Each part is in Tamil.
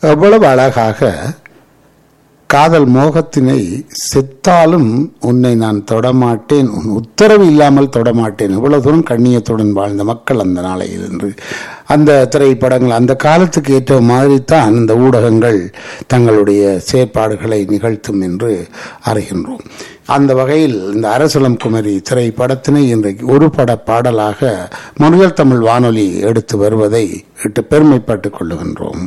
எவ்வளவு அழகாக காதல் மோகத்தினை செத்தாலும் உன்னை நான் தொடமாட்டேன் உன் உத்தரவு இல்லாமல் தொடமாட்டேன் இவ்வளவு தூரம் கண்ணியத்துடன் வாழ்ந்த மக்கள் அந்த நாளையில் என்று அந்த திரைப்படங்கள் அந்த காலத்துக்கு ஏற்ற மாதிரி தான் இந்த ஊடகங்கள் தங்களுடைய செயற்பாடுகளை நிகழ்த்தும் என்று அறிகின்றோம் அந்த வகையில் இந்த அரசலம் குமரி திரைப்படத்தினை இன்றைக்கு ஒரு பட பாடலாக முருகல் தமிழ் வானொலி எடுத்து வருவதை இட்டு பெருமைப்பட்டுக் கொள்ளுகின்றோம்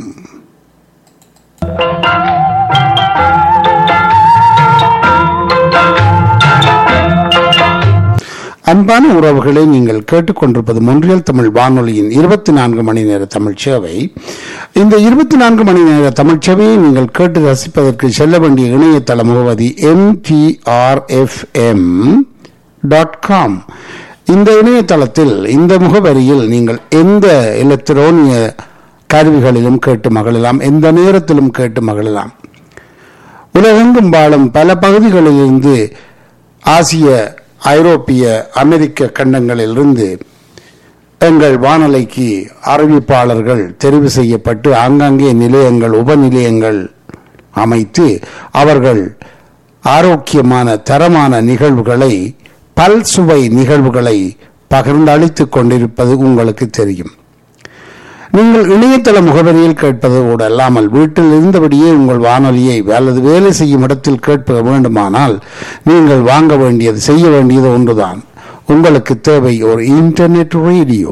அன்பான உறவுகளை நீங்கள் கேட்டுக்கொண்டிருப்பது மொன்றியல் தமிழ் வானொலியின் இருபத்தி நான்கு மணி நேர தமிழ் சேவை இந்த இருபத்தி நான்கு மணி நேர தமிழ் சேவையை நீங்கள் கேட்டு ரசிப்பதற்கு செல்ல வேண்டிய இணையதள முகவரி எம்டிஆர்எஃப்எம் டாட் காம் இந்த இணையதளத்தில் இந்த முகவரியில் நீங்கள் எந்த எலக்ட்ரோனிய கருவிகளிலும் கேட்டு மகிழலாம் எந்த நேரத்திலும் கேட்டு மகிழலாம் உலகெங்கும் வாழும் பல பகுதிகளிலிருந்து ஆசிய ஐரோப்பிய அமெரிக்க கண்டங்களிலிருந்து எங்கள் வானொலிக்கு அறிவிப்பாளர்கள் தெரிவு செய்யப்பட்டு ஆங்காங்கே நிலையங்கள் உபநிலையங்கள் அமைத்து அவர்கள் ஆரோக்கியமான தரமான நிகழ்வுகளை பல்சுவை நிகழ்வுகளை பகிர்ந்து அளித்துக் கொண்டிருப்பது உங்களுக்கு தெரியும் நீங்கள் இணையதள முகவரியில் கேட்பதோடு அல்லாமல் வீட்டில் இருந்தபடியே உங்கள் வானொலியை அல்லது வேலை செய்யும் இடத்தில் கேட்ப வேண்டுமானால் நீங்கள் வாங்க வேண்டியது செய்ய வேண்டியது ஒன்றுதான் உங்களுக்கு தேவை ஒரு இன்டர்நெட் ரேடியோ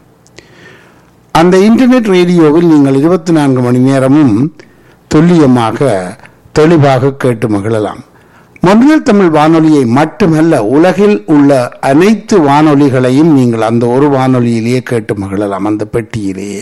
அந்த இன்டர்நெட் ரேடியோவில் நீங்கள் இருபத்தி நான்கு மணி நேரமும் துல்லியமாக தெளிவாக கேட்டு மகிழலாம் மொழியல் தமிழ் வானொலியை மட்டுமல்ல உலகில் உள்ள அனைத்து வானொலிகளையும் நீங்கள் அந்த ஒரு வானொலியிலேயே கேட்டு மகிழலாம் அந்த பெட்டியிலேயே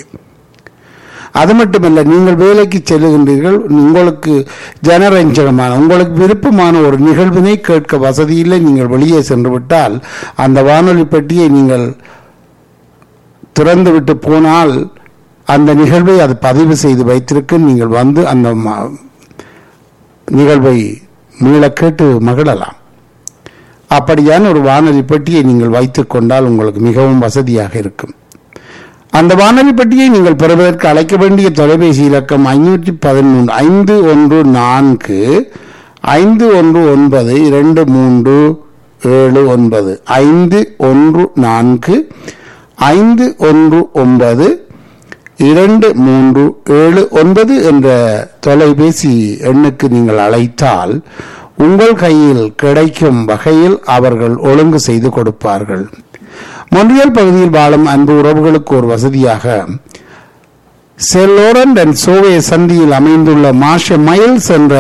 அது மட்டுமல்ல நீங்கள் வேலைக்கு செல்லுகின்றீர்கள் உங்களுக்கு ஜனரஞ்சகமான உங்களுக்கு விருப்பமான ஒரு நிகழ்வினை கேட்க வசதியில்லை நீங்கள் வெளியே சென்று விட்டால் அந்த வானொலி பெட்டியை நீங்கள் திறந்துவிட்டு போனால் அந்த நிகழ்வை அது பதிவு செய்து வைத்திருக்கு நீங்கள் வந்து அந்த ம- நிகழ்வை மீள கேட்டு மகிழலாம் அப்படியான ஒரு வானொலி பெட்டியை நீங்கள் வைத்துக் கொண்டால் உங்களுக்கு மிகவும் வசதியாக இருக்கும் அந்த வானொலி பெட்டியை நீங்கள் பெறுவதற்கு அழைக்க வேண்டிய தொலைபேசி இலக்கம் ஐநூற்றி பதிமூன்று ஐந்து ஒன்று நான்கு ஐந்து ஒன்று ஒன்பது இரண்டு மூன்று ஏழு ஒன்பது ஐந்து ஒன்று நான்கு ஐந்து ஒன்று ஒன்பது இரண்டு மூன்று ஏழு ஒன்பது என்ற தொலைபேசி எண்ணுக்கு நீங்கள் அழைத்தால் உங்கள் கையில் கிடைக்கும் வகையில் அவர்கள் ஒழுங்கு செய்து கொடுப்பார்கள் மொன்றியல் பகுதியில் வாழும் அன்பு உறவுகளுக்கு ஒரு வசதியாக செல்லோரண்ட் அண்ட் சோவே சந்தியில் அமைந்துள்ள மாஷ மைல்ஸ் என்ற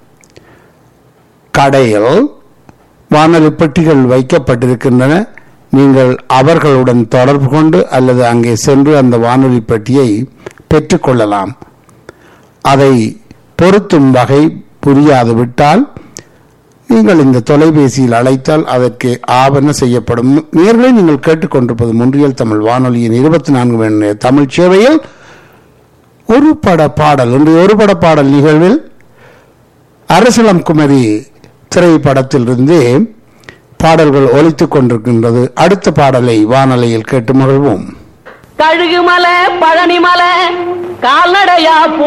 கடையில் வானொலி பெட்டிகள் வைக்கப்பட்டிருக்கின்றன நீங்கள் அவர்களுடன் தொடர்பு கொண்டு அல்லது அங்கே சென்று அந்த வானொலி பெட்டியை பெற்றுக்கொள்ளலாம் அதை பொருத்தும் வகை புரியாது விட்டால் நீங்கள் இந்த தொலைபேசியில் அழைத்தால் அதற்கு ஆவண செய்யப்படும் நேர்களை நீங்கள் கேட்டுக்கொண்டிருப்பது முன்றியல் தமிழ் வானொலியின் இருபத்தி நான்கு மணி நேர தமிழ் சேவையில் ஒரு பட பாடல் இன்று ஒரு பட பாடல் நிகழ்வில் அரசலம் குமரி திரைப்படத்திலிருந்து பாடல்கள் ஒலித்துக் கொண்டிருக்கின்றது அடுத்த பாடலை வானொலியில் கேட்டு மகிழ்வோம் கழுகுமலை பழனிமலை கால்நடையா